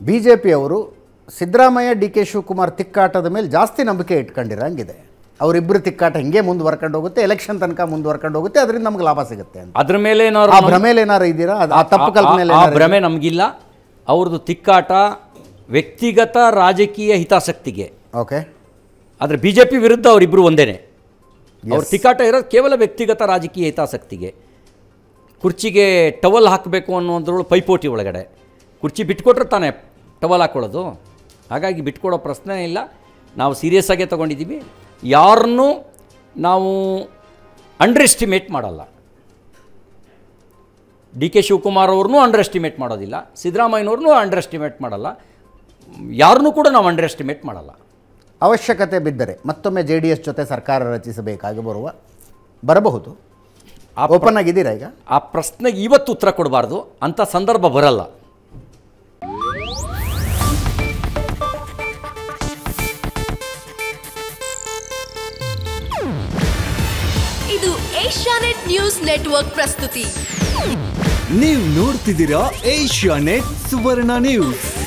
B J ಪಿಯವರು Siddaramaiah D K Shivakumar ತಿಕ್ಕಾಟದ ಮೇಲೆ ಜಾಸ್ತಿ ನಂಬಿಕೆ ಇಟ್ಕೊಂಡಿರಂಗಿದೆ ಅವರಿಬ್ಬರು ತಿಕ್ಕಾಟ ಹಿಂಗೆ ಮುಂದುವರ್ಕೊಂಡು ಹೋಗುತ್ತೆ ಎಲೆಕ್ಷನ್ ತನಕ ಮುಂದುವರ್ಕೊಂಡು ಹೋಗುತ್ತೆ ಅದರಿಂದ ನಮ್ಗೆ ಲಾಭ ಸಿಗುತ್ತೆ ಅಂತ ಅದ್ರ ಮೇಲೆ ಏನಾದ್ರು ಆ ನಮ್ಗೆ- ಭ್ರಮೇಲಿ ಏನಾರು ಇದ್ದೀರಾ ಅದು- ಆ ತಪ್ಪು ಆ- ಕಲ್ಪನೆ ಆ- ಆ ಭ್ರಮೆ ನಮಗಿಲ್ಲ ಅವ್ರದ್ದು ತಿಕ್ಕಾಟ ವ್ಯಕ್ತಿಗತ ರಾಜಕೀಯ ಹಿತಾಸಕ್ತಿಗೆ ಓಕೆ ಆದರೆ ಬಿ ಜೆ ಪಿ ವಿರುದ್ಧ ಅವರಿಬ್ಬರು ಒಂದೇನೆ ಅವ್ರ ತಿಕ್ಕಾಟ ಇರೋದು ಕೇವಲ ವ್ಯಕ್ತಿಗತ ರಾಜಕೀಯ ಹಿತಾಸಕ್ತಿಗೆ ಕುರ್ಚಿಗೆ ಟವಲ್ ಹಾಕಬೇಕು ಅನ್ನೋದ್ರೊಳಗೆ ಪೈಪೋಟಿ ಒಳಗಡೆ ಕುರ್ಚಿ ಬಿಟ್ಕೊಟ್ರೆ ತಾನೇ ಟವಲ್ ಹಾಕ್ಕೊಳ್ಳೋದು ಹಾಗಾಗಿ ಬಿಟ್ಕೊಡೋ ಪ್ರಶ್ನೆ ಇಲ್ಲ ನಾವು ಸೀರಿಯಸ್ ಆಗೇ ತೊಗೊಂಡಿದ್ದೀವಿ ಯಾರನ್ನೂ ನಾವು ಅಂಡರ್ ಎಸ್ಟಿಮೇಟ್ ಮಾಡಲ್ಲ ಡಿ ಕೆ ಶಿವಕುಮಾರ್ ಅವ್ರನ್ನೂ ಅಂಡರ್ ಎಸ್ಟಿಮೇಟ್ ಮಾಡೋದಿಲ್ಲ ಸಿದ್ದರಾಮಯ್ಯನವ್ರನ್ನೂ ಅಂಡರ್ ಎಸ್ಟಿಮೇಟ್ ಮಾಡಲ್ಲ ಯಾರನ್ನೂ ಕೂಡ ನಾವು ಅಂಡರ್ ಎಸ್ಟಿಮೇಟ್ ಮಾಡಲ್ಲ ಅವಶ್ಯಕತೆ ಬಿದ್ದರೆ ಮತ್ತೊಮ್ಮೆ ಜೆ ಡಿ ಎಸ್ ಜೊತೆ ಸರ್ಕಾರ ರಚಿಸಬೇಕಾಗಿ ಬರುವ ಬರಬಹುದು ಆ ಪ್ರ- ಓಪನ್ ಆಗಿದ್ದೀರಾ ಈಗ ಆ ಪ್ರಶ್ನೆಗೆ ಇವತ್ತು ಉತ್ತರ ಕೊಡಬಾರ್ದು ಅಂಥ ಸಂದರ್ಭ ಬರಲ್ಲ ಇದು ಏಷ್ಯಾನೆಟ್ ನ್ಯೂಸ್ ನೆಟ್ವರ್ಕ್ ಪ್ರಸ್ತುತಿ ನೀವು ನೋಡ್ತಿದ್ದೀರಾ ಏಷ್ಯಾ ನೆಟ್ ಸುವರ್ಣ ನ್ಯೂಸ್